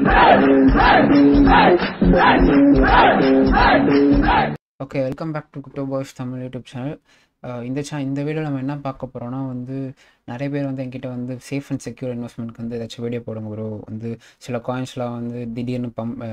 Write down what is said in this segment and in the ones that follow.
okay welcome back to குட்டோ boys Tamil YouTube channel இந்த சே இந்த வீடியோ நம்ம என்ன பார்க்க போகிறோம்னா வந்து நிறைய பேர் வந்து என்கிட்ட வந்து சேஃப் அண்ட் செக்யூர் இன்வெஸ்ட்மெண்ட்க்கு வந்து ஏதாச்சும் வீடியோ போடுங்க ப்ரோ வந்து சில காயின்ஸ்லாம் வந்து திடீர்னு பம்ப்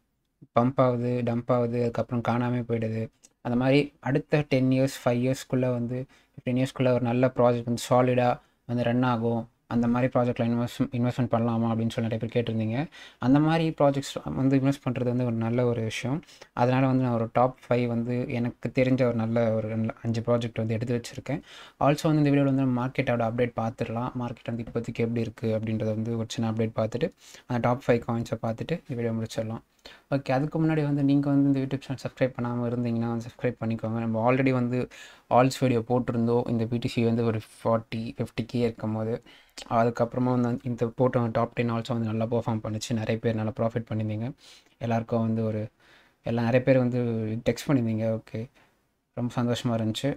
பம்ப் ஆகுது டம்ப் ஆகுது அதுக்கப்புறம் காணாமல் போயிடுது அந்த மாதிரி அடுத்த டென் இயர்ஸ் ஃபைவ் இயர்ஸ்க்குள்ளே வந்து ஃபிஃப்டீன் இயர்ஸ்க்குள்ளே ஒரு நல்ல ப்ராஜெக்ட் வந்து சாலிடாக வந்து ரன் ஆகும் அந்த மாதிரி ப்ராஜெக்டில் இன்வெஸ்ட் இன்வெஸ்ட்மெண்ட் பண்ணலாமா அப்படின்னு சொல்லி நிறைய பேர் கேட்டிருந்தீங்க அந்த மாதிரி ப்ராஜெக்ட்ஸ் வந்து இன்வெஸ்ட் பண்ணுறது வந்து ஒரு நல்ல ஒரு விஷயம் அதனால் வந்து நான் ஒரு டாப் ஃபைவ் வந்து எனக்கு தெரிஞ்ச ஒரு நல்ல ஒரு நல்ல அஞ்சு ப்ராஜெக்ட் வந்து எடுத்து வச்சுருக்கேன் ஆல்சோ வந்து இந்த வீடியோவில் வந்து மார்க்கெட்டோட அப்டேட் பார்த்துடலாம் மார்க்கெட் வந்து இப்போதைக்கு எப்படி இருக்குது அப்படின்றத வந்து ஒரு சின்ன அப்டேட் பார்த்துட்டு அந்த டாப் ஃபைவ் காயின்ஸை பார்த்துட்டு இந்த வீடியோ முடிச்சிடலாம் ஓகே அதுக்கு முன்னாடி வந்து நீங்கள் வந்து இந்த யூடியூப் சேனல் சப்ஸ்கிரைப் பண்ணாமல் இருந்தீங்கன்னா வந்து சப்ஸ்கிரைப் பண்ணிக்கோங்க நம்ம ஆல்ரெடி வந்து ஆல்ஸ் வீடியோ போட்டிருந்தோம் இந்த பிடிசி வந்து ஒரு ஃபார்ட்டி ஃபிஃப்டி கே இருக்கும் போது அதுக்கப்புறமா வந்து இந்த போட்ட டாப் டென் ஆல்சோ வந்து நல்லா பெர்ஃபார்ம் பண்ணிச்சு நிறைய பேர் நல்லா ப்ராஃபிட் பண்ணியிருந்தீங்க எல்லாருக்கும் வந்து ஒரு எல்லாம் நிறைய பேர் வந்து டெக்ஸ்ட் பண்ணியிருந்தீங்க ஓகே ரொம்ப சந்தோஷமாக இருந்துச்சு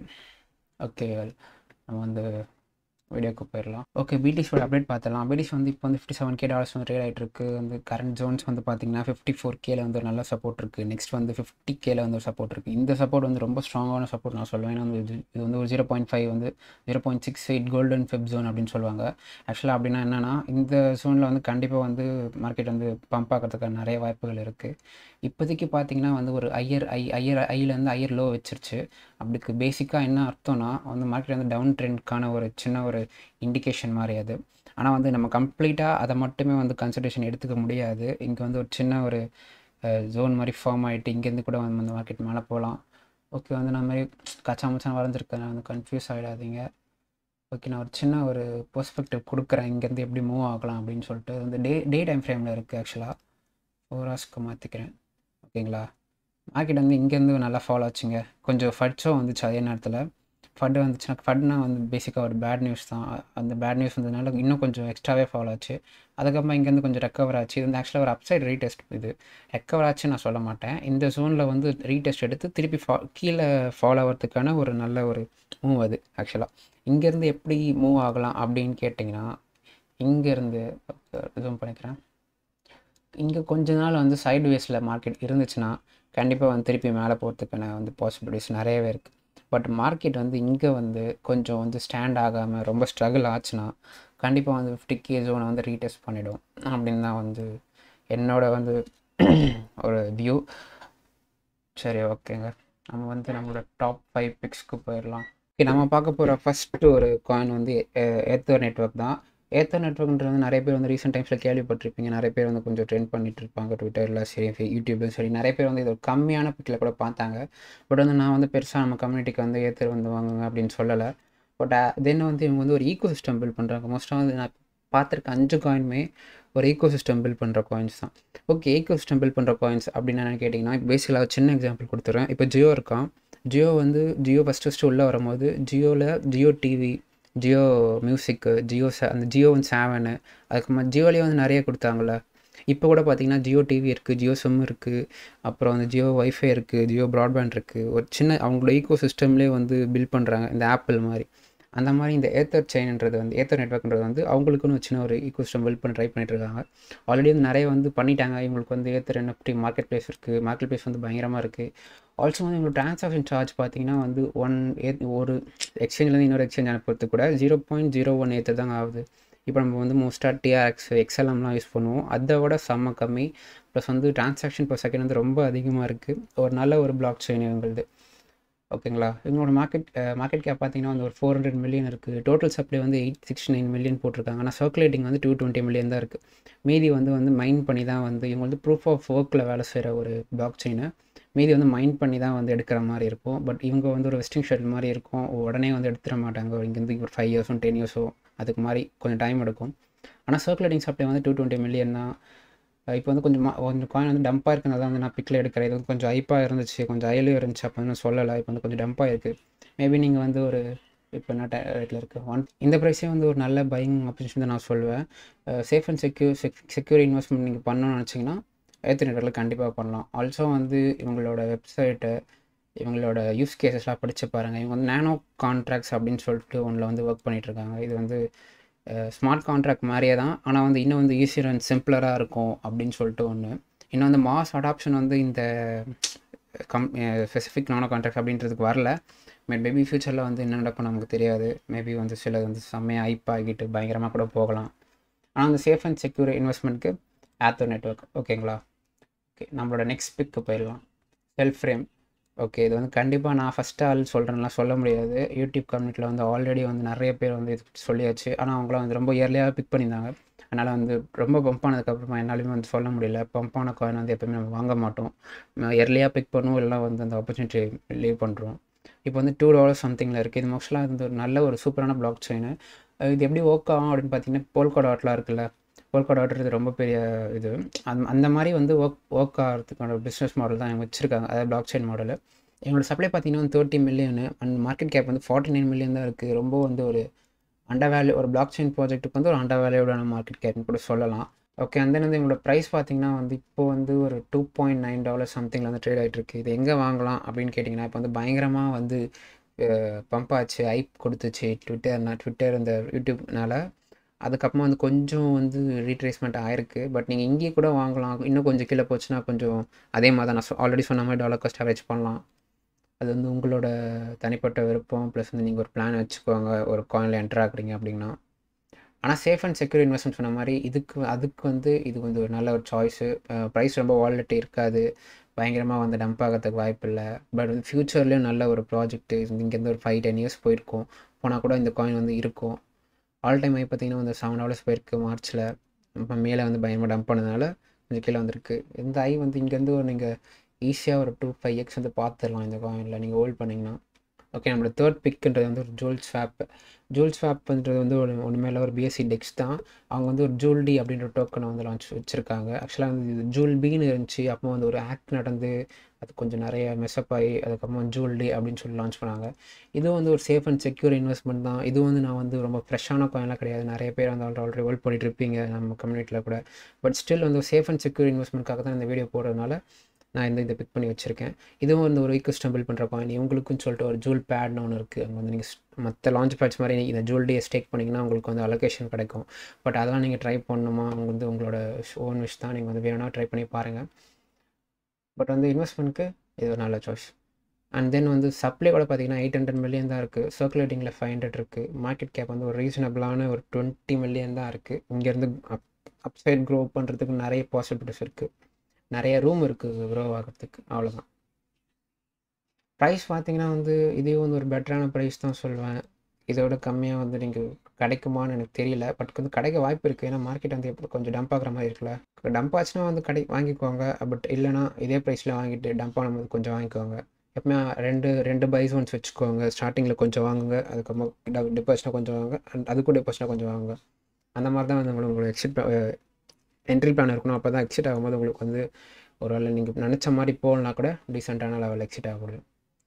ஓகே நம்ம வந்து வீடியோக்கு போயிடலாம் ஓகே பிடிஸோட அப்டேட் பார்த்துலாம் பிடிஸ் வந்து இப்போ வந்து ஃபிஃப்டி செவன் கே டாலர்ஸ் வந்து ட்ரேட் ஆகிட்டு இருக்கு வந்து கரண்ட் ஜோன்ஸ் வந்து பார்த்தீங்கன்னா ஃபிஃப்டி ஃபோர் கேல வந்து ஒரு நல்ல சப்போர்ட் இருக்குது நெக்ஸ்ட் வந்து ஃபிஃப்டி கேல வந்து ஒரு சப்போர்ட் இருக்குது இந்த சப்போர்ட் வந்து ரொம்ப ஸ்ட்ராங்கான சப்போர்ட் நான் சொல்லுவேன் ஏன்னா வந்து இது இது வந்து ஒரு ஜீரோ பாயிண்ட் ஃபைவ் வந்து zero point six eight golden fib zone அப்படின்னு சொல்லுவாங்க ஆக்சுவலாக அப்படின்னா என்னென்னா இந்த ஜோனில் வந்து கண்டிப்பாக வந்து மார்க்கெட் வந்து பம்ப் ஆகிறதுக்கான நிறைய வாய்ப்புகள் இருக்குது இப்போதைக்கு பார்த்தீங்கன்னா வந்து ஒரு ஐயர் ஐ ஐயர் ஐலேருந்து ஐயர் லோ வச்சிருச்சு அப்படிக்கு பேசிக்காக என்ன அர்த்தம்னா வந்து மார்க்கெட் வந்து டவுன் ட்ரெண்ட்க்கான ஒரு சின்ன ஒரு இண்டிகேஷன் மாதிரி அது ஆனால் வந்து நம்ம கம்ப்ளீட்டாக அதை மட்டுமே வந்து கன்சிடரேஷன் எடுத்துக்க முடியாது இங்கே வந்து ஒரு சின்ன ஒரு ஜோன் மாதிரி ஃபார்ம் ஆகிட்டு இங்கேருந்து கூட வந்து அந்த மார்க்கெட் மேலே போகலாம் ஓகே வந்து நான் மாதிரி கச்சா மச்சான் வளர்ந்துருக்கேன் வந்து கன்ஃபியூஸ் ஆகிடாதீங்க ஓகே நான் ஒரு சின்ன ஒரு பெர்ஸ்பெக்டிவ் கொடுக்குறேன் இங்கேருந்து எப்படி மூவ் ஆகலாம் அப்படின்னு சொல்லிட்டு வந்து டே டே டைம் ஃப்ரேமில் இருக்குது ஆக்சுவலாக ஃபோர் ஹவர்ஸ்க்கு மாற்றிக்கிறேன் ஓகேங்களா மார்க்கெட் வந்து இங்கேருந்து நல்லா ஃபாலோ ஆச்சுங்க கொஞ்சம் ஃபட்ஸும் வந்துச்சு அதே நேரத்தில் ஃபட் வந்துச்சுன்னா ஃபட்னா வந்து பேசிக்காக ஒரு பேட் நியூஸ் தான் அந்த பேட் நியூஸ் வந்ததுனால இன்னும் கொஞ்சம் எக்ஸ்ட்ராவே ஃபாலோ ஆச்சு அதுக்கப்புறம் இங்கேருந்து கொஞ்சம் ரெக்கவர் ஆச்சு இது வந்து ஆக்சுவலாக ஒரு அப்சைட் ரீடெஸ்ட் இது ரெக்கவர் ஆச்சுன்னு நான் சொல்ல மாட்டேன் இந்த ஜோனில் வந்து ரீடெஸ்ட் எடுத்து திருப்பி ஃபா கீழே ஃபாலோ ஆகிறதுக்கான ஒரு நல்ல ஒரு மூவ் அது ஆக்சுவலாக இங்கேருந்து எப்படி மூவ் ஆகலாம் அப்படின்னு கேட்டிங்கன்னா இங்கேருந்து ஜூம் பண்ணிக்கிறேன் இங்கே கொஞ்ச நாள் வந்து சைடு வேஸில் மார்க்கெட் இருந்துச்சுன்னா கண்டிப்பாக வந்து திருப்பி மேலே போகிறதுக்கான வந்து பாசிபிலிட்டிஸ் நிறையவே இருக்குது பட் மார்க்கெட் வந்து இங்கே வந்து கொஞ்சம் வந்து ஸ்டாண்ட் ஆகாமல் ரொம்ப ஸ்ட்ரகிள் ஆச்சுன்னா கண்டிப்பாக வந்து ஃபிஃப்டி கே ஜோனை வந்து ரீடெஸ்ட் பண்ணிவிடும் அப்படின்னு தான் வந்து என்னோட வந்து ஒரு வியூ சரி ஓகேங்க நம்ம வந்து நம்மளோட டாப் ஃபைவ் பிக்ஸ்க்கு போயிடலாம் ஓகே நம்ம பார்க்க போகிற ஃபஸ்ட்டு ஒரு காயின் வந்து ஏத்தர் நெட்ஒர்க் தான் ஏத்தர் நெட்ஒர்க்ன்றது வந்து நிறைய பேர் வந்து ரீசெண்ட் டைம்ஸில் கேள்விப்பட்டிருப்பீங்க நிறைய பேர் வந்து கொஞ்சம் ட்ரெண்ட் பண்ணிட்டு இருப்பாங்க ட்விட்டரில் சரி யூடியூப்லையும் சரி நிறைய பேர் வந்து இது ஒரு கம்மியான பிக்கில் கூட பார்த்தாங்க பட் வந்து நான் வந்து பெருசாக நம்ம கம்யூனிட்டிக்கு வந்து ஏத்தர் வந்து வாங்குங்க அப்படின்னு சொல்லலை பட் தென் வந்து இவங்க வந்து ஒரு ஈக்கோ சிஸ்டம் பில்ட் பண்ணுறாங்க மோஸ்ட்டாக வந்து நான் பார்த்துருக்க அஞ்சு காயினுமே ஒரு ஈக்கோ சிஸ்டம் பில்ட் பண்ணுற காயின்ஸ் தான் ஓகே ஈக்கோ சிஸ்டம் பில்ட் பண்ணுற காயின்ஸ் அப்படின்னு என்ன கேட்டிங்கன்னா இப்போ பேசிக்கலாக சின்ன எக்ஸாம்பிள் கொடுத்துறேன் இப்போ ஜியோ இருக்கான் ஜியோ வந்து ஜியோ ஃபஸ்ட்டு ஃபஸ்ட்டு உள்ளே வரும்போது ஜியோவில் ஜியோ டிவி ஜியோ மியூசிக்கு ஜியோ ச அந்த ஜியோ வந்து செவனு அதுக்கப்புறமா ஜியோலேயே வந்து நிறைய கொடுத்தாங்களே இப்போ கூட பார்த்தீங்கன்னா ஜியோ டிவி இருக்குது ஜியோ சிம் இருக்குது அப்புறம் வந்து ஜியோ ஒய்ஃபை இருக்குது ஜியோ ப்ராட்பேண்ட் இருக்குது ஒரு சின்ன அவங்களோட ஈக்கோ சிஸ்டம்லேயே வந்து பில்ட் பண்ணுறாங்க இந்த ஆப்பிள் மாதிரி அந்த மாதிரி இந்த ஏத்தர் செயின்ன்றது வந்து ஏத்தர் நெட்ஒர்க்ன்றது வந்து அவங்களுக்குன்னு ஒரு சின்ன ஒரு ஈக்கோ சிஸ்டம் பில்ட் பண்ண ட்ரை பண்ணிட்டு இருக்காங்க ஆல்ரெடி வந்து நிறைய வந்து பண்ணிட்டாங்க இவங்களுக்கு வந்து ஏத்தர் என்எஃப்டி மார்க்கெட் பிளேஸ் இருக்குது மார்க்கெட் பிளேஸ் வந்து பயங்கரமாக இருக்குது ஆல்சோ வந்து இவங்களுக்கு ட்ரான்சாக்ஷன் சார்ஜ் பார்த்தீங்கன்னா வந்து ஒன் ஏ ஒரு எக்ஸ்சேஞ்சிலேருந்து இன்னொரு எக்ஸ்சேஞ்ச் அனுப்புறது கூட zero point zero one ether தாங்க ஆகுது இப்போ நம்ம வந்து மோஸ்ட்டாக டிஆர்எக்ஸ் எக்ஸ்எல்எம்லாம் யூஸ் பண்ணுவோம் அதை விட செம்ம கம்மி ப்ளஸ் வந்து ட்ரான்சாக்ஷன் பர் செகண்ட் வந்து ரொம்ப அதிகமாக இருக்குது ஒரு நல்ல ஒரு பிளாக் செயின் இவங்களுது ஓகேங்களா இவங்களோட மார்க்கெட் மார்க்கெட் கேப் பார்த்தீங்கன்னா வந்து ஒரு ஃபோர் ஹண்ட்ரட் மில்லியன் இருக்குது டோட்டல் சப்ளை வந்து எயிட் சிக்ஸ்டி நைன் மில்லியன் போட்டிருக்காங்க ஆனால் சர்க்குலேட்டிங் வந்து டூ டுவெண்ட்டி மில்லியன் தான் இருக்குது மீதி வந்து வந்து மைண்ட் பண்ணி தான் வந்து இவங்க வந்து ப்ரூஃப் ஆஃப் ஒர்க்கில் வேலை செய்கிற ஒரு பிளாக் செயினை மீதி வந்து மைண்ட் பண்ணி தான் வந்து எடுக்கிற மாதிரி இருக்கும் பட் இவங்க வந்து ஒரு வெஸ்டிங் ஷெட் மாதிரி இருக்கும் உடனே வந்து எடுத்துட மாட்டாங்க இங்கேருந்து ஒரு ஃபைவ் இயர்ஸும் டென் இயர்ஸோ அதுக்கு மாதிரி கொஞ்சம் டைம் எடுக்கும் ஆனால் சர்க்குலேட்டிங் சப்ளை வந்து டூ டுவெண்ட்டி மில்லியன் தான் இப்போ வந்து கொஞ்சம் கொஞ்சம் காயின் வந்து டம்ப்பாக இருக்கிறது வந்து நான் பிக்கில் எடுக்கிறேன் இது வந்து கொஞ்சம் ஐப்பாக இருந்துச்சு கொஞ்சம் அயலும் இருந்துச்சு அப்போ வந்து சொல்லலை இப்போ வந்து கொஞ்சம் டம்ப்பாக இருக்குது மேபி நீங்கள் வந்து ஒரு இப்போ என்ன ரேட்டில் இருக்குது ஒன் இந்த ப்ரைஸே வந்து ஒரு நல்ல பையிங் ஆப்பர்ச்சுனிட்டி தான் நான் சொல்லுவேன் safe and secure check secure investment நீங்கள் பண்ணணும்னு நினச்சிங்கன்னா ஏற்ற நெட்டில் கண்டிப்பாக பண்ணலாம் ஆல்சோ வந்து இவங்களோட வெப்சைட்டு இவங்களோட யூஸ் கேசஸ்லாம் படித்து பாருங்கள் இவங்க வந்து நேனோ கான்ட்ராக்ட்ஸ் அப்படின்னு சொல்லிட்டு ஒன்றில் வந்து ஒர்க் பண்ணிகிட்ருக்காங்க இது வந்து ஸ்மார்ட் கான்ட்ராக்ட் மாதிரியே தான் ஆனால் வந்து இன்னும் வந்து ஈஸியர் அண்ட் சிம்பிளராக இருக்கும் அப்படின்னு சொல்லிட்டு ஒன்று இன்னும் வந்து மாஸ் அடாப்ஷன் வந்து இந்த கம் ஸ்பெசிஃபிக் நானோ கான்ட்ராக்ட் அப்படின்றதுக்கு வரல பட் மேபி ஃப்யூச்சரில் வந்து என்ன நடக்கும் நமக்கு தெரியாது மேபி வந்து சில வந்து செம்மையாக ஹைப் ஆகிட்டு பயங்கரமாக கூட போகலாம் ஆனால் அந்த சேஃப் அண்ட் செக்யூர் இன்வெஸ்ட்மெண்ட்க்கு ஆத்தோ நெட்ஒர்க் ஓகேங்களா ஓகே நம்மளோட நெக்ஸ்ட் பிக்கு போயிடலாம் செல்ஃப் ஃப்ரேம் ஓகே இது வந்து கண்டிப்பாக நான் ஃபஸ்ட்டு ஆள் சொல்கிறேன்லாம் சொல்ல முடியாது யூடியூப் கம்யூனிட்டியில் வந்து ஆல்ரெடி வந்து நிறைய பேர் வந்து இது சொல்லியாச்சு ஆனால் அவங்களாம் வந்து ரொம்ப இயர்லியாக பிக் பண்ணியிருந்தாங்க அதனால் வந்து ரொம்ப பம்ப் ஆனதுக்கப்புறமா என்னாலையுமே வந்து சொல்ல முடியல பம்பான காயின் வந்து எப்போயுமே நம்ம வாங்க மாட்டோம் இயர்லியாக பிக் பண்ணுவோம் இல்லைனா வந்து அந்த ஆப்பர்ச்சுனிட்டி லீவ் பண்ணுறோம் இப்போ வந்து டூ டாலர் சம்திங்கில் இருக்குது இது மோஸ்ட்லாக வந்து ஒரு நல்ல ஒரு சூப்பரான பிளாக் செயின் இது எப்படி ஒர்க் ஆகும் அப்படின்னு பார்த்தீங்கன்னா போல்கா டாட்லாம் இருக்குல்ல போல்கா டாட்றது ரொம்ப பெரிய இது அந்த அந்த மாதிரி வந்து ஒர்க் ஒர்க் ஆகிறதுக்கான பிஸ்னஸ் மாடல் தான் இவங்க வச்சுருக்காங்க அதாவது பிளாக் செயின் மாடல் எங்களோட சப்ளை பார்த்தீங்கன்னா வந்து thirty million and market cap வந்து ஃபார்ட்டி நைன் மில்லியன் தான் இருக்குது ரொம்ப வந்து ஒரு அண்டர் வேல்யூ ஒரு பிளாக் செயின் ப்ராஜெக்ட்டுக்கு வந்து ஒரு அண்டர் வேல்யூடான மார்க்கெட் கேப்னு கூட சொல்லலாம் ஓகே அந்த வந்து எங்களோட ப்ரைஸ் பார்த்தீங்கன்னா வந்து இப்போ வந்து ஒரு டூ பாயிண்ட் நைன் டாலர் சம்திங்கில் வந்து ட்ரேட் ஆகிட்டு இருக்கு இது எங்கே வாங்கலாம் அப்படின்னு கேட்டிங்கன்னா இப்போ வந்து பயங்கரமாக வந்து பம்ப் ஆச்சு ஐப் கொடுத்துச்சு ட்விட்டர்னா ட்விட்டர் இந்த யூடியூப்னால அதுக்கப்புறமா வந்து கொஞ்சம் வந்து ரீட்ரேஸ்மெண்ட் ஆயிருக்கு பட் நீங்கள் இங்கேயே கூட வாங்கலாம் இன்னும் கொஞ்சம் கீழே போச்சுன்னா கொஞ்சம் அதே மாதிரி தான் நான் ஆல்ரெடி சொன்ன மாதிரி டாலர் காஸ்ட் அவரேஜ் பண்ணலாம் அது வந்து உங்களோட தனிப்பட்ட விருப்பம் ப்ளஸ் வந்து நீங்கள் ஒரு பிளான் வச்சுக்கோங்க ஒரு காயினில் என்டர் ஆகுறீங்க அப்படின்னா ஆனால் சேஃப் அண்ட் செக்யூர் இன்வெஸ்ட்மெண்ட் சொன்ன மாதிரி இதுக்கு அதுக்கு வந்து இது வந்து ஒரு நல்ல ஒரு சாய்ஸு ப்ரைஸ் ரொம்ப வாலெட் இருக்காது பயங்கரமாக வந்து டம்ப் ஆகிறதுக்கு வாய்ப்பு இல்லை பட் வந்து ஃப்யூச்சர்லேயும் நல்ல ஒரு ப்ராஜெக்ட்டு இங்கேருந்து ஒரு ஃபைவ் டென் இயர்ஸ் போயிருக்கும் போனால் கூட இந்த காயின் வந்து இருக்கும் ஆல் டைம் ஆகி பார்த்தீங்கன்னா வந்து செவன் ஹவர்ஸ் போயிருக்கு மார்ச்சில் இப்போ மேலே வந்து பயமாக டம்ப் பண்ணதுனால கொஞ்சம் கீழே வந்திருக்கு இந்த ஐ வந்து இங்கேருந்து ஒரு நீங்கள் ஈஸியாக ஒரு டூ ஃபைவ் எக்ஸ் வந்து பார்த்துடலாம் இந்த காயினில் நீங்கள் ஹோல்ட் பண்ணிங்கன்னா ஓகே நம்மளோட தேர்ட் பிக்ன்றது வந்து ஒரு ஜூல் ஸ்வாப் ஜூல் ஸ்வாப்ன்றது வந்து ஒரு ஒன்றுமேல ஒரு பிஎஸ்சி டெக்ஸ் தான் அவங்க வந்து ஒரு ஜூல் டி அப்படின்ற டோக்கனை வந்து லான்ச் வச்சுருக்காங்க ஆக்சுவலாக வந்து இது ஜூல் பின்னு இருந்துச்சு அப்போ வந்து ஒரு ஆக்ட் நடந்து அது கொஞ்சம் நிறைய மெஸ்அப் ஆகி அதுக்கப்புறமா ஜூல் டி அப்படின்னு சொல்லி லான்ச் பண்ணாங்க இதுவும் வந்து ஒரு சேஃப் அண்ட் செக்யூர் இன்வெஸ்ட்மெண்ட் தான் இது வந்து நான் வந்து ரொம்ப ஃப்ரெஷ்ஷான காயின்லாம் கிடையாது நிறைய பேர் வந்து ஆல்ரெடி ஹோல்ட் பண்ணிட்டு இருப்பீங்க நம்ம கம்யூனிட்டியில் கூட பட் ஸ்டில் வந்து சேஃப் அண்ட் செக்யூர் இன்வெஸ்ட்மெண்ட்காக தான் இந்த வீடியோ போடுறதுனால நான் இந்த இதை பிக் பண்ணி வச்சுருக்கேன் இதுவும் வந்து ஒரு ஈக்கோஸ்டம் பில்ட் பண்ணுற காயின் இவங்களுக்குன்னு சொல்லிட்டு ஒரு ஜூல் பேட்னு ஒன்று இருக்குது அங்கே வந்து நீங்கள் மற்ற லான்ச் பேட்ஸ் மாதிரி இந்த ஜூல் டே ஸ்டேக் பண்ணிங்கன்னா உங்களுக்கு வந்து அலோகேஷன் கிடைக்கும் பட் அதெல்லாம் நீங்கள் ட்ரை பண்ணணுமா அவங்க வந்து உங்களோட ஓன் விஷ் தான் நீங்கள் வந்து வேணும்னா ட்ரை பண்ணி பாருங்கள் பட் வந்து இன்வெஸ்ட்மெண்ட்க்கு இது ஒரு நல்ல சாய்ஸ் அண்ட் தென் வந்து சப்ளையோட பார்த்தீங்கன்னா எயிட் ஹண்ட்ரட் மில்லியன் தான் இருக்குது சர்க்குலேட்டிங்கில் ஃபைவ் ஹண்ட்ரட் இருக்குது மார்க்கெட் கேப் வந்து ஒரு ரீசனபிளான ஒரு டுவெண்ட்டி மில்லியன் தான் இருக்குது இங்கேருந்து அப் அப்சைட் க்ரோ பண்ணுறதுக்கு நிறைய பாசிபிலிட்டிஸ் இருக்குது நிறைய ரூம் இருக்குது க்ரோ ஆகிறதுக்கு அவ்வளோதான் ப்ரைஸ் பார்த்தீங்கன்னா வந்து இதே வந்து ஒரு பெட்டரான ப்ரைஸ் தான் சொல்லுவேன் இதோட கம்மியாக வந்து நீங்கள் கிடைக்குமான்னு எனக்கு தெரியல பட் வந்து கிடைக்க வாய்ப்பு இருக்குது ஏன்னா மார்க்கெட் வந்து எப்படி கொஞ்சம் டம்ப் ஆகிற மாதிரி இருக்குல்ல டம்ப் ஆச்சுன்னா வந்து கடை வாங்கிக்கோங்க பட் இல்லைனா இதே ப்ரைஸில் வாங்கிட்டு டம்ப் ஆகும்போது கொஞ்சம் வாங்கிக்கோங்க எப்பவுமே ரெண்டு ரெண்டு பைஸ் ஒன்ஸ் வச்சுக்கோங்க ஸ்டார்டிங்கில் கொஞ்சம் வாங்குங்க அதுக்கப்புறம் டிபாசிட்னா கொஞ்சம் வாங்க அண்ட் அதுக்கும் டிபாசிட்னா கொஞ்சம் வாங்குங்க அந்த மாதிரி தான் வந்து உங்களுக்கு உங்களுக்கு எக்ஸிட் என்ட்ரி பிளான் இருக்கணும் அப்போ தான் எக்ஸிட் ஆகும்போது உங்களுக்கு வந்து ஒரு வேளை நீங்கள் நினச்ச மாதிரி போகலனா கூட டீசெண்டான லெவல் எக்ஸிட் ஆக முடியும்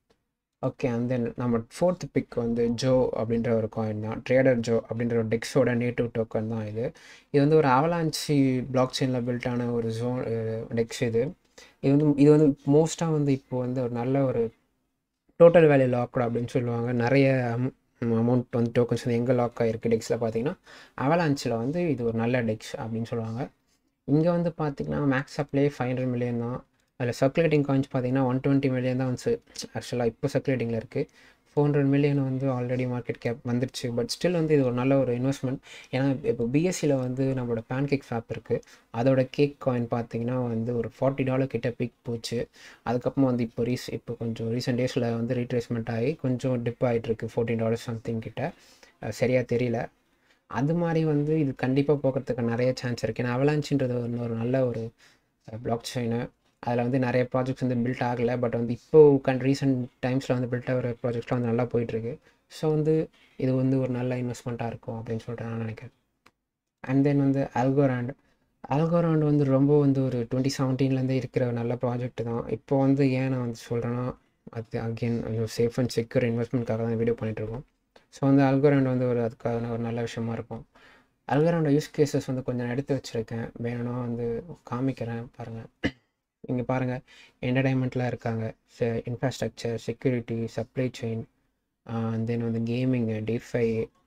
ஓகே அண்ட் தென் நம்ம ஃபோர்த் பிக் வந்து ஜோ அப்படின்ற ஒரு காயின் தான் ட்ரேடர் ஜோ அப்படின்ற ஒரு டெக்ஸோட நேட்டிவ் டோக்கன் தான் இது இது வந்து ஒரு அவலான்சி பிளாக் செயினில் பில்ட்டான ஒரு ஜோ டெக்ஸ் இது இது வந்து இது வந்து மோஸ்ட்டாக வந்து இப்போ வந்து ஒரு நல்ல ஒரு டோட்டல் வேல்யூ லாக்டு அப்படின்னு சொல்லுவாங்க நிறைய அமௌண்ட் வந்து டோக்கன்ஸ் வந்து எங்கே லாக் ஆகிருக்கு டெக்ஸில் பார்த்தீங்கன்னா அவலான்ச்சில் வந்து இது ஒரு நல்ல டெக்ஸ் அப்படின்னு சொல்லுவாங்க இங்கே வந்து பார்த்திங்கன்னா max supply five hundred million தான் அதில் சர்க்குலேட்டிங் காயின்ஸ் பார்த்தீங்கன்னா ஒன் டுவெண்ட்டி மில்லியன் தான் வந்து ஆக்சுவலாக இப்போ சர்க்குலேட்டிங்கில் இருக்குது ஃபோர் ஹண்ட்ரட் மில்லியன் வந்து ஆல்ரெடி மார்க்கெட் கேப் வந்துருச்சு பட் ஸ்டில் வந்து இது ஒரு நல்ல ஒரு இன்வெஸ்ட்மெண்ட் ஏன்னா இப்போ பிஎஸ்சியில் வந்து நம்மளோட பேன் கேக் ஃபேப் இருக்குது அதோட கேக் காயின் பார்த்தீங்கன்னா வந்து ஒரு ஃபார்ட்டி டாலர் கிட்ட பிக் போச்சு அதுக்கப்புறமா வந்து இப்போ ரீஸ் இப்போ கொஞ்சம் ரீசெண்ட் டேஸில் வந்து ரீட்ரேஸ்மெண்ட் ஆகி கொஞ்சம் டிப் ஆகிட்டுருக்கு ஃபோர்டீன் டாலர்ஸ் சம்திங் கிட்ட சரியாக தெரியல அது மாதிரி வந்து இது கண்டிப்பாக போகிறதுக்கு நிறைய சான்ஸ் இருக்குது ஏன்னா அவலான்ச்சின்றது வந்து ஒரு நல்ல ஒரு பிளாக் செயினு அதில் வந்து நிறைய ப்ராஜெக்ட்ஸ் வந்து பில்ட் ஆகலை பட் வந்து இப்போது கன் ரீசெண்ட் டைம்ஸில் வந்து பில்ட் ஆகிற ப்ராஜெக்ட்ஸ்லாம் வந்து நல்லா போயிட்டுருக்கு ஸோ வந்து இது வந்து ஒரு நல்ல இன்வெஸ்ட்மெண்ட்டாக இருக்கும் அப்படின்னு சொல்லிட்டு நான் நினைக்கிறேன் அண்ட் தென் வந்து அல்கோராண்ட் அல்கோராண்ட் வந்து ரொம்ப வந்து ஒரு டுவெண்ட்டி செவன்டீன்லேருந்தே இருக்கிற ஒரு நல்ல ப்ராஜெக்ட் தான் இப்போ வந்து ஏன் நான் வந்து சொல்கிறேன்னா அது அகெயின் சேஃப் அண்ட் செக்யூர் இன்வெஸ்ட்மெண்ட்காக தான் வீடியோ பண்ணிகிட்ருக்கோம் ஸோ வந்து அல்கோராண்ட் வந்து ஒரு அதுக்கான ஒரு நல்ல விஷயமா இருக்கும் அல்கோராண்டோட யூஸ் கேசஸ் வந்து கொஞ்சம் எடுத்து வச்சுருக்கேன் வேணும்னா வந்து காமிக்கிறேன் பாருங்கள் இங்கே பாருங்கள் என்டர்டைன்மெண்ட்டில் இருக்காங்க infrastructure security supply chain then வந்து கேமிங்கு டிஃபை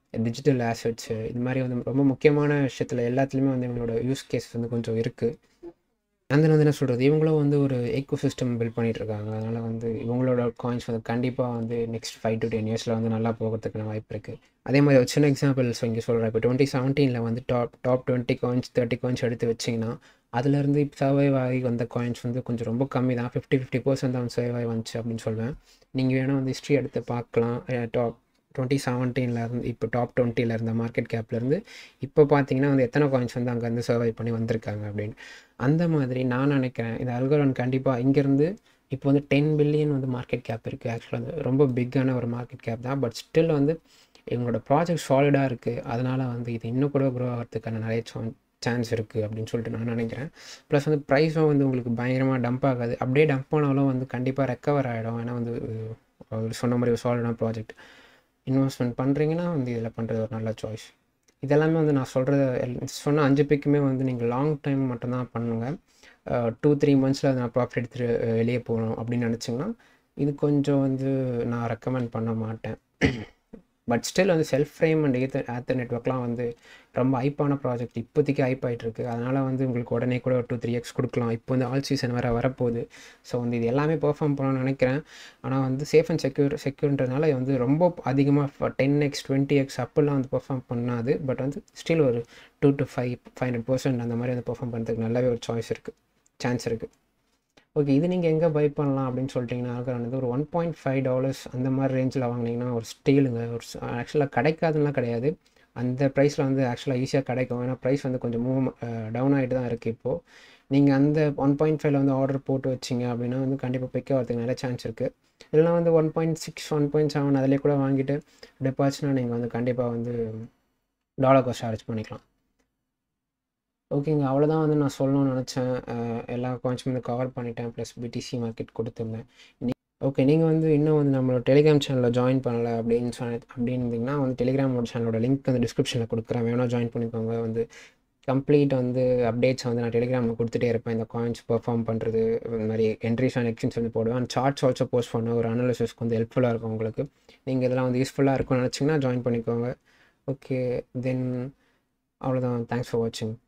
டிஜிட்டல் ஆசட்ஸு இது மாதிரி வந்து ரொம்ப முக்கியமான விஷயத்தில் எல்லாத்துலேயுமே வந்து இவங்களோட யூஸ் கேஸ் வந்து கொஞ்சம் இருக்குது அந்த வந்து என்ன சொல்கிறது இவங்களும் வந்து ஒரு ஏக்கோ சிஸ்டம் பில்ட் பண்ணிகிட்டு இருக்காங்க அதனால் வந்து இவங்களோட காயின்ஸ் வந்து கண்டிப்பாக வந்து நெக்ஸ்ட் ஃபைவ் டு டென் இயர்ஸில் வந்து நல்லா போகிறதுக்கான வாய்ப்பு இருக்குது அதே மாதிரி ஒரு சின்ன எக்ஸாம்பிள்ஸ் இங்கே சொல்கிறேன் இப்போ டுவெண்ட்டி செவன்டீனில் வந்து top top twenty coins thirty coins எடுத்து வச்சிங்கன்னா அதுலேருந்து இப்போ சர்வைவ் ஆகி வந்த காயின்ஸ் வந்து கொஞ்சம் ரொம்ப கம்மி தான் ஃபிஃப்டி ஃபிஃப்டி பர்சன்ட் தான் சர்வைவ் ஆகி வந்துச்சு அப்படின்னு சொல்லுவேன் நீங்கள் வேணால் வந்து ஹிஸ்ட்ரி எடுத்து பார்க்கலாம் டாப் டுவெண்ட்டி செவன்டீனில் இருந்து இப்போ டாப் டுவெண்ட்டியில் இருந்த மார்க்கெட் கேப்லேருந்து இப்போ பார்த்தீங்கன்னா வந்து எத்தனை காயின்ஸ் வந்து அங்கேருந்து சர்வை பண்ணி வந்திருக்காங்க அப்படின்னு அந்த மாதிரி நான் நினைக்கிறேன் இந்த அல்கோரன் கண்டிப்பாக இங்கேருந்து இப்போ வந்து டென் பில்லியன் வந்து மார்க்கெட் கேப் இருக்குது ஆக்சுவலாக வந்து ரொம்ப பிக்கான ஒரு மார்க்கெட் கேப் தான் பட் ஸ்டில் வந்து இவங்களோட ப்ராஜெக்ட் சாலிடாக இருக்குது அதனால் வந்து இது இன்னும் கூட க்ரோ ஆகிறதுக்கான நிறைய சான்ஸ் இருக்குது அப்படின்னு சொல்லிட்டு நான் நினைக்கிறேன் ப்ளஸ் வந்து ப்ரைஸும் வந்து உங்களுக்கு பயங்கரமாக டம்ப் ஆகாது அப்படியே டம்ப் ஆனாலும் வந்து கண்டிப்பாக ரெக்கவர் ஆகிடும் ஏன்னா வந்து அவர் சொன்ன மாதிரி ஒரு சாலிடான ப்ராஜெக்ட் இன்வெஸ்ட்மெண்ட் பண்ணுறீங்கன்னா வந்து இதில் பண்ணுறது ஒரு நல்ல சாய்ஸ் இதெல்லாமே வந்து நான் சொல்கிறது சொன்ன அஞ்சு பிக்குமே வந்து நீங்கள் லாங் டைம் மட்டும்தான் பண்ணுங்கள் டூ த்ரீ மந்த்ஸில் நான் ப்ராஃபிட் எடுத்துகிட்டு வெளியே போகணும் அப்படின்னு நினச்சிங்கன்னா இது கொஞ்சம் வந்து நான் ரெக்கமெண்ட் பண்ண மாட்டேன் பட் ஸ்டில் வந்து செல்ஃப் ஃப்ரேம் அண்ட் ஏத்த ஆத்தர் நெட்ஒர்க்லாம் வந்து ரொம்ப ஐப்பான ப்ராஜெக்ட் இப்போதைக்கு ஐப் ஆகிட்டுருக்கு அதனால் வந்து உங்களுக்கு உடனே கூட ஒரு டூ த்ரீ எக்ஸ் கொடுக்கலாம் இப்போ வந்து ஆல் சீசன் வேறு வரப்போகுது ஸோ வந்து இது எல்லாமே பெர்ஃபார்ம் பண்ணணும்னு நினைக்கிறேன் ஆனால் வந்து சேஃப் அண்ட் செக்யூர் செக்யூர்ன்றதுனால வந்து ரொம்ப அதிகமாக டென் எக்ஸ் டுவெண்ட்டி எக்ஸ் அப்போல்லாம் வந்து பெர்ஃபார்ம் பண்ணாது பட் வந்து ஸ்டில் ஒரு two to five five hundred percent அந்த மாதிரி வந்து பெர்ஃபார்ம் பண்ணுறதுக்கு நல்லாவே ஒரு சாய்ஸ் இருக்குது சான்ஸ் இருக்குது ஓகே இது நீங்கள் எங்கே பை பண்ணலாம் அப்படின்னு சொல்லிட்டிங்கன்னா வந்து ஒரு ஒன் பாயிண்ட் ஃபைவ் டாலர்ஸ் அந்த மாதிரி ரேஞ்சில் வாங்கினீங்கன்னா ஒரு ஸ்டீலுங்க ஒரு ஆக்சுவலாக கிடைக்காதுன்னா கிடையாது அந்த ப்ரைஸில் வந்து ஆக்சுவலாக ஈஸியாக கிடைக்கும் ஏன்னா ப்ரைஸ் வந்து கொஞ்சம் மூவ் டவுன் ஆகிட்டு தான் இருக்குது இப்போது நீங்கள் அந்த ஒன் பாயிண்ட் ஃபைவ்ல வந்து ஆர்டர் போட்டு வச்சிங்க அப்படின்னா வந்து கண்டிப்பாக பிக் ஆகிறதுக்கு நிறைய சான்ஸ் இருக்குது இல்லைனா வந்து one point six one point seven அதிலே கூட வாங்கிட்டு டெபாசிட்னா நீங்கள் வந்து கண்டிப்பாக வந்து டாலர் காஸ்ட் சார்ஜ் பண்ணிக்கலாம் ஓகேங்க அவ்வளோதான் வந்து நான் சொல்லணும்னு நினச்சேன் எல்லா காயின்ஸும் வந்து கவர் பண்ணிட்டேன் ப்ளஸ் பிடிசி மார்க்கெட் கொடுத்துருந்தேன் ஓகே நீங்கள் வந்து இன்னும் வந்து நம்மளோட டெலிகிராம் சேனலில் ஜாயின் பண்ணலை அப்படின்னு சொன்ன அப்படின்னு இருந்தீங்கன்னா வந்து டெலிகிராமோட சேனலோட லிங்க் வந்து டிஸ்கிரிப்ஷனில் கொடுக்குறேன் வேணால் ஜாயின் பண்ணிக்கோங்க வந்து கம்ப்ளீட் வந்து அப்டேட்ஸ் வந்து நான் டெலிகிராமில் கொடுத்துட்டே இருப்பேன் இந்த காயின்ஸ் பெர்ஃபார்ம் பண்ணுறது இந்த மாதிரி என்ட்ரிஸ் அண்ட் எக்ஸ்சேஞ்ச் வந்து போடுவேன் அண்ட் சார்ட்ஸ் ஆல்சோ போஸ்ட் பண்ண ஒரு அனாலிசிஸ்க்கு வந்து ஹெல்ப்ஃபுல்லாக இருக்கும் உங்களுக்கு நீங்கள் இதெல்லாம் வந்து யூஸ்ஃபுல்லாக இருக்கும்னு நினச்சிங்கன்னா ஜாயின் பண்ணிக்கோங்க ஓகே தென் அவ்வளோதான் தேங்க்ஸ் ஃபார் வாட்சிங்